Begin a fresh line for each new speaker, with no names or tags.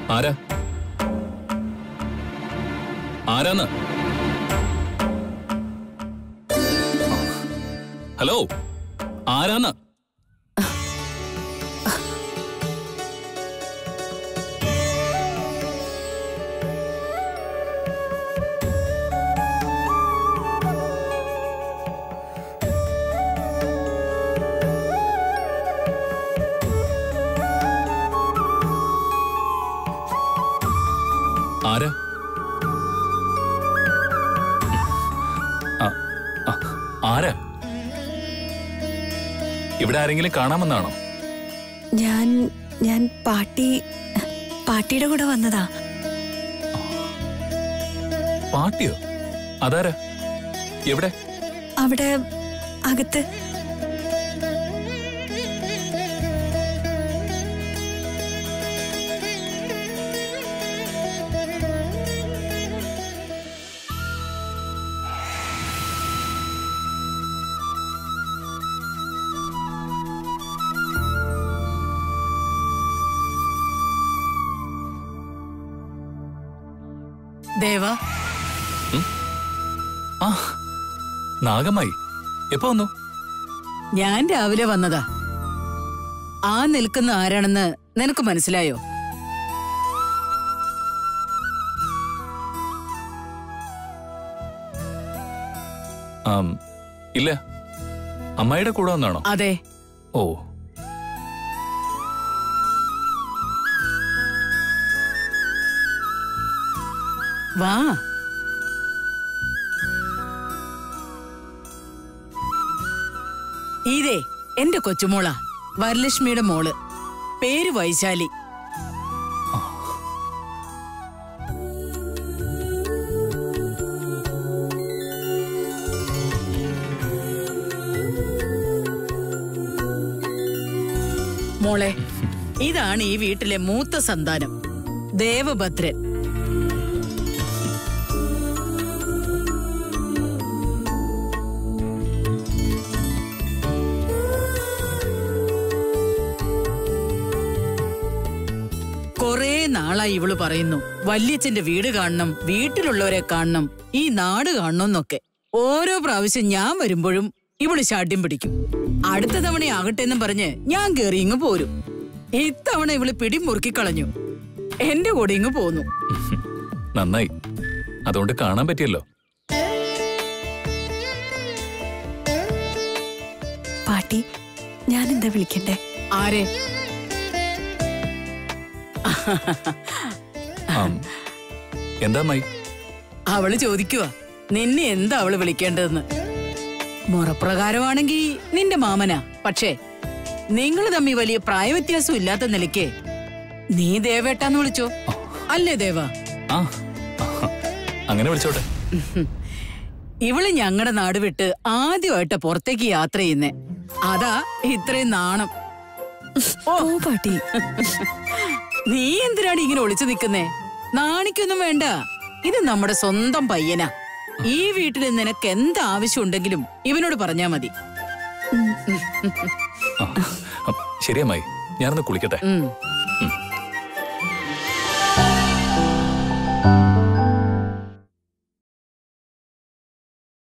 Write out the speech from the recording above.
ആരാ ആരാന്ന് ഹലോ ആരാന്ന് ആരാ ആ, ആ, ആരാ ഇവിടെ ആരെങ്കിലും കാണാമെന്നാണോ
ഞാൻ ഞാൻ പാട്ടി പാട്ടിയുടെ കൂടെ വന്നതാ
പാട്ടിയോ അതാരാ എവിടെ
അവിടെ അകത്ത്
ദേവ
ആ നാഗമായി എപ്പോ വന്നു
ഞാൻ രാവിലെ വന്നതാ ആ നിൽക്കുന്ന ആരാണെന്ന് നിനക്ക് മനസ്സിലായോ
ആം, ഇല്ല അമ്മായിയുടെ കൂടെ വന്നാണോ
അതെ
ഓ
വാ ഇതേ എന്റെ കൊച്ചുമോളാ വരലക്ഷ്മിയുടെ മോള് പേര് വൈശാലി മോളെ ഇതാണ് ഈ വീട്ടിലെ മൂത്ത സന്താനം ദേവഭദ്രൻ കൊറേ നാളായി ഇവള് പറയുന്നു വല്യച്ഛന്റെ വീട് കാണണം വീട്ടിലുള്ളവരെ കാണണം ഈ നാട് കാണണം എന്നൊക്കെ ഓരോ പ്രാവശ്യം ഞാൻ വരുമ്പോഴും ഇവള് ശാഠ്യം പിടിക്കും അടുത്ത തവണ ആകട്ടെ എന്നും പറഞ്ഞ് ഞാൻ കേറി ഇങ്ങ് പോരും ഇത്തവണ ഇവള് പിടിമുറുക്കി കളഞ്ഞു എന്റെ കൂടെ ഇങ്ങ് പോന്നു
നന്നായി അതുകൊണ്ട് കാണാൻ പറ്റിയല്ലോ
പാട്ടി ഞാൻ എന്താ വിളിക്കണ്ടേ
ആരെ
ആം, എന്താ അമ്മായി
അവള് ചോദിക്കുക നിന്നെ എന്താ അവള് വിളിക്കേണ്ടതെന്ന് മുറപ്രകാരമാണെങ്കി നിന്റെ മാമനാ പക്ഷേ നിങ്ങൾ തമ്മി വലിയ പ്രായവ്യത്യാസം ഇല്ലാത്ത നിലയ്ക്ക് നീ ദേവേട്ടാന്ന് വിളിച്ചോ അല്ലേ ദേവ
ആ അങ്ങനെ വിളിച്ചോട്ടെ
ഇവള് ഞങ്ങളുടെ നാട് വിട്ട് ആദ്യമായിട്ട് പുറത്തേക്ക് യാത്ര ചെയ്യുന്നേ അതാ ഇത്രയും നാണം
ഓ പാട്ടി
നീ എന്തിനാണ് ഇങ്ങനെ ഒളിച്ചു നിൽക്കുന്നേ നാണിക്കൊന്നും വേണ്ട ഇത് നമ്മുടെ സ്വന്തം പയ്യനാ ഈ വീട്ടിൽ നിനക്ക് എന്ത് ആവശ്യമുണ്ടെങ്കിലും ഇവനോട് പറഞ്ഞാ മതി
ആ, ആ, ശരി അമ്മായി ഞാനൊന്ന് കുളിക്കട്ടെ
ഉം